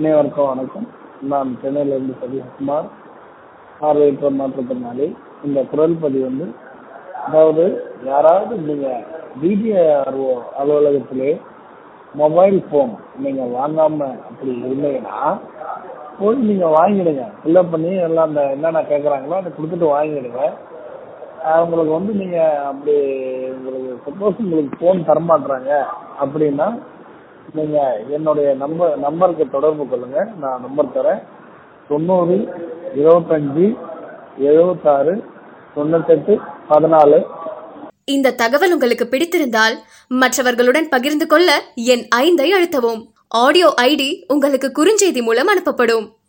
அனைவருக்கும் வணக்கம் நான் சென்னையிலிருந்து சதீஷ்குமார் பார்வையற்ற மாற்றுத்திறனாளி இந்த குரல் பதிவு வந்து அதாவது யாராவது நீங்க டிடிஆர்ஓ அலுவலகத்திலே மொபைல் போன் நீங்க வாங்காம அப்படி இருந்தீங்கன்னா போய் நீங்க வாங்கிடுங்க ஃபில்அப் பண்ணி எல்லாம் அந்த என்னென்ன கேட்குறாங்களோ அதை கொடுத்துட்டு வாங்கிடுங்க ஆஹ் உங்களுக்கு வந்து நீங்க அப்படி உங்களுக்கு சப்போஸ் உங்களுக்கு ஃபோன் தரமாட்டுறாங்க அப்படின்னா நீங்க என்னுடைய நம்பர் நம்பருக்கு தொடர்பு கொள்ளுங்க நான் நம்பர் தரேன் தொண்ணூறு இருபத்தஞ்சு எழுபத்தாறு தொண்ணூத்தெட்டு பதினாலு இந்த தகவல் உங்களுக்கு பிடித்திருந்தால் மற்றவர்களுடன் பகிர்ந்து கொள்ள என் ஐந்தை அழுத்தவும் ஆடியோ ஐடி உங்களுக்கு குறுஞ்செய்தி மூலம் அனுப்பப்படும்